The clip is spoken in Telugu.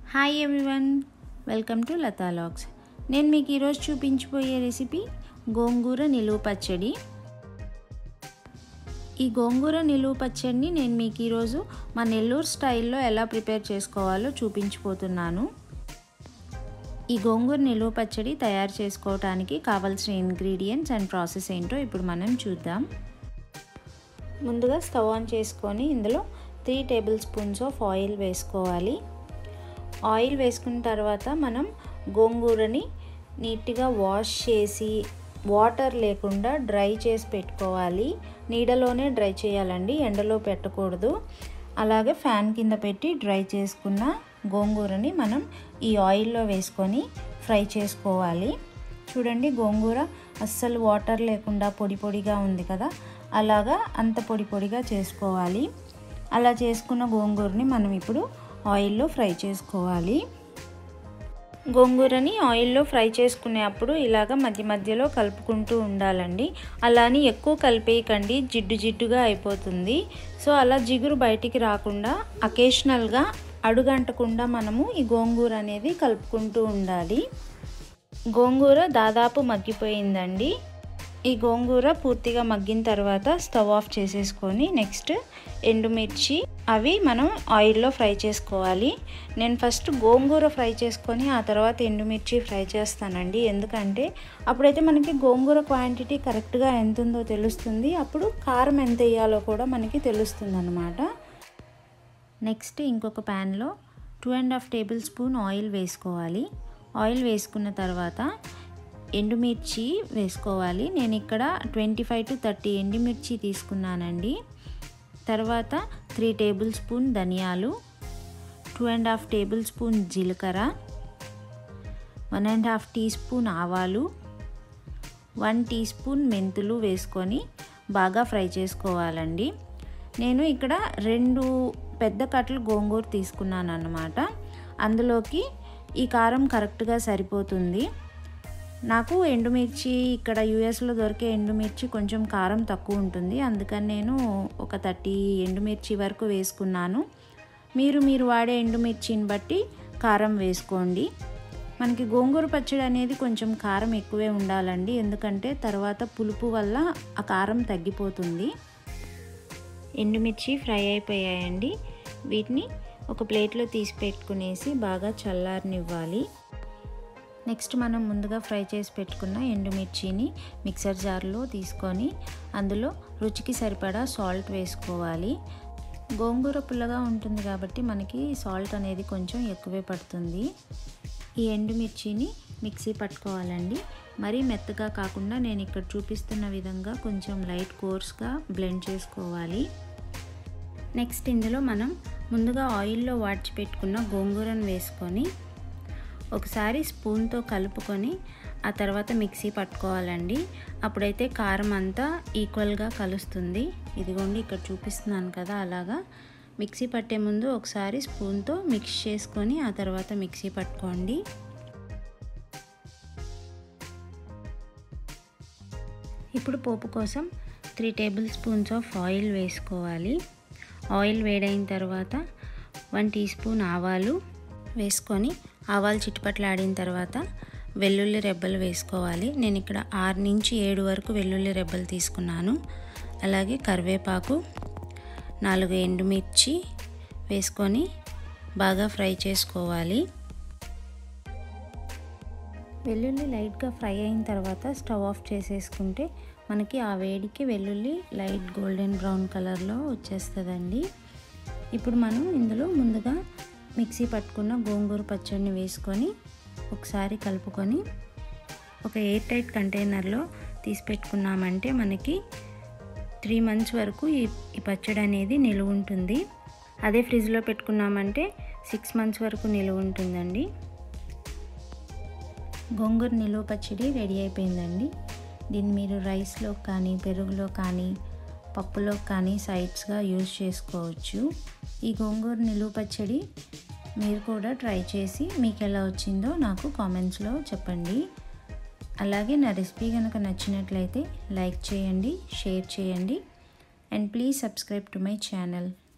hi everyone welcome to Lata logs నేను మీకు ఈరోజు చూపించబోయే రెసిపీ గోంగూర నిలువ పచ్చడి ఈ గోంగూర నిలువ పచ్చడిని నేను మీకు ఈరోజు మా నెల్లూరు స్టైల్లో ఎలా ప్రిపేర్ చేసుకోవాలో చూపించిపోతున్నాను ఈ గోంగూర నిలువ పచ్చడి తయారు చేసుకోవడానికి కావాల్సిన ఇంగ్రీడియంట్స్ అండ్ ప్రాసెస్ ఏంటో ఇప్పుడు మనం చూద్దాం ముందుగా స్టవ్ ఆన్ చేసుకొని ఇందులో three tablespoons of oil వేసుకోవాలి ఆయిల్ వేసుకున్న తర్వాత మనం గోంగూరని నీట్గా వాష్ చేసి వాటర్ లేకుండా డ్రై చేసి పెట్టుకోవాలి నీడలోనే డ్రై చేయాలండి ఎండలో పెట్టకూడదు అలాగే ఫ్యాన్ కింద పెట్టి డ్రై చేసుకున్న గోంగూరని మనం ఈ ఆయిల్లో వేసుకొని ఫ్రై చేసుకోవాలి చూడండి గోంగూర అస్సలు వాటర్ లేకుండా పొడి పొడిగా ఉంది కదా అలాగా అంత పొడి పొడిగా చేసుకోవాలి అలా చేసుకున్న గోంగూరని మనం ఇప్పుడు ఆయిల్లో ఫ్రై చేసుకోవాలి గోంగూరని ఆయిల్లో ఫ్రై చేసుకునే అప్పుడు ఇలాగ మధ్య మధ్యలో కలుపుకుంటూ ఉండాలండి అలాని ఎక్కువ కలిపేయకండి జిడ్డు జిడ్డుగా అయిపోతుంది సో అలా జిగురు బయటికి రాకుండా అకేషనల్గా అడుగంటకుండా మనము ఈ గోంగూర అనేది కలుపుకుంటూ ఉండాలి గోంగూర దాదాపు మగ్గిపోయిందండి ఈ గోంగూర పూర్తిగా మగ్గిన తర్వాత స్టవ్ ఆఫ్ చేసేసుకొని నెక్స్ట్ ఎండుమిర్చి అవి మనం ఆయిల్లో ఫ్రై చేసుకోవాలి నేను ఫస్ట్ గోంగూర ఫ్రై చేసుకొని ఆ తర్వాత ఎండుమిర్చి ఫ్రై చేస్తానండి ఎందుకంటే అప్పుడైతే మనకి గోంగూర క్వాంటిటీ కరెక్ట్గా ఎంత ఉందో తెలుస్తుంది అప్పుడు కారం ఎంత వేయాలో కూడా మనకి తెలుస్తుంది అనమాట నెక్స్ట్ ఇంకొక ప్యాన్లో two and half tablespoon oil వేసుకోవాలి ఆయిల్ వేసుకున్న తర్వాత ఎండుమిర్చి వేసుకోవాలి నేను ఇక్కడ ట్వంటీ ఫైవ్ టు థర్టీ ఎండుమిర్చి తీసుకున్నానండి తర్వాత త్రీ టేబుల్ స్పూన్ ధనియాలు two and half tablespoon జీలకర్ర one and half teaspoon ఆవాలు వన్ టీ స్పూన్ మెంతులు వేసుకొని బాగా ఫ్రై చేసుకోవాలండి నేను ఇక్కడ రెండు పెద్ద కట్టలు గోంగూర తీసుకున్నాను అన్నమాట అందులోకి ఈ కారం కరెక్ట్గా సరిపోతుంది నాకు ఎండుమిర్చి ఇక్కడ యూఎస్లో దొరికే ఎండుమిర్చి కొంచెం కారం తక్కువ ఉంటుంది అందుకని నేను ఒక థర్టీ ఎండుమిర్చి వరకు వేసుకున్నాను మీరు మీరు వాడే ఎండుమిర్చిని బట్టి కారం వేసుకోండి మనకి గోంగూర పచ్చడి అనేది కొంచెం కారం ఎక్కువే ఉండాలండి ఎందుకంటే తర్వాత పులుపు వల్ల ఆ కారం తగ్గిపోతుంది ఎండుమిర్చి ఫ్రై అయిపోయాయండి వీటిని ఒక ప్లేట్లో తీసి పెట్టుకునేసి బాగా చల్లారనివ్వాలి నెక్స్ట్ మనం ముందుగా ఫ్రై చేసి పెట్టుకున్న ఎండుమిర్చిని మిక్సర్ జార్లో తీసుకొని అందులో రుచికి సరిపడా సాల్ట్ వేసుకోవాలి గోంగూర పుల్లగా ఉంటుంది కాబట్టి మనకి సాల్ట్ అనేది కొంచెం ఎక్కువే పడుతుంది ఈ ఎండుమిర్చిని మిక్సీ పట్టుకోవాలండి మరీ మెత్తగా కాకుండా నేను ఇక్కడ చూపిస్తున్న విధంగా కొంచెం లైట్ కోర్స్గా బ్లెండ్ చేసుకోవాలి నెక్స్ట్ ఇందులో మనం ముందుగా ఆయిల్లో వాడ్చి పెట్టుకున్న గోంగూరను వేసుకొని ఒకసారి స్పూన్తో కలుపుకొని ఆ తర్వాత మిక్సీ పట్టుకోవాలండి అప్పుడైతే కారం అంతా ఈక్వల్గా కలుస్తుంది ఇదిగోండి ఇక్కడ చూపిస్తున్నాను కదా అలాగా మిక్సీ పట్టే ముందు ఒకసారి స్పూన్తో మిక్స్ చేసుకొని ఆ తర్వాత మిక్సీ పట్టుకోండి ఇప్పుడు పోపు కోసం three tablespoons of oil వేసుకోవాలి ఆయిల్ వేడైన తర్వాత వన్ టీ స్పూన్ ఆవాలు వేసుకొని ఆవాలు చిట్టుపట్లాడిన తర్వాత వెల్లుల్లి రెబ్బలు వేసుకోవాలి నేను ఇక్కడ ఆరు నుంచి ఏడు వరకు వెల్లుల్లి రెబ్బలు తీసుకున్నాను అలాగే కరివేపాకు నాలుగు ఎండుమిర్చి వేసుకొని బాగా ఫ్రై చేసుకోవాలి వెల్లుల్లి లైట్గా ఫ్రై అయిన తర్వాత స్టవ్ ఆఫ్ చేసేసుకుంటే మనకి ఆ వేడికి వెల్లుల్లి లైట్ గోల్డెన్ బ్రౌన్ కలర్లో వచ్చేస్తుందండి ఇప్పుడు మనం ఇందులో ముందుగా మిక్సీ పట్టుకున్న గోంగూర పచ్చడిని వేసుకొని ఒకసారి కలుపుకొని ఒక ఎయిర్ టైట్ కంటైనర్లో తీసి పెట్టుకున్నామంటే మనకి త్రీ మంత్స్ వరకు ఈ ఈ పచ్చడి అనేది నిలువ ఉంటుంది అదే ఫ్రిడ్జ్లో పెట్టుకున్నామంటే సిక్స్ మంత్స్ వరకు నిలువ ఉంటుందండి గోంగూర నిలువ పచ్చడి రెడీ అయిపోయిందండి దీన్ని మీరు రైస్లో కానీ పెరుగులో కానీ పప్పులో కానీ సైడ్స్గా యూజ్ చేసుకోవచ్చు ఈ గోంగూర నిలువ పచ్చడి మీరు కూడా ట్రై చేసి మీకు ఎలా వచ్చిందో నాకు కామెంట్స్లో చెప్పండి అలాగే నా రెసిపీ కనుక నచ్చినట్లయితే లైక్ చేయండి షేర్ చేయండి and please subscribe to my channel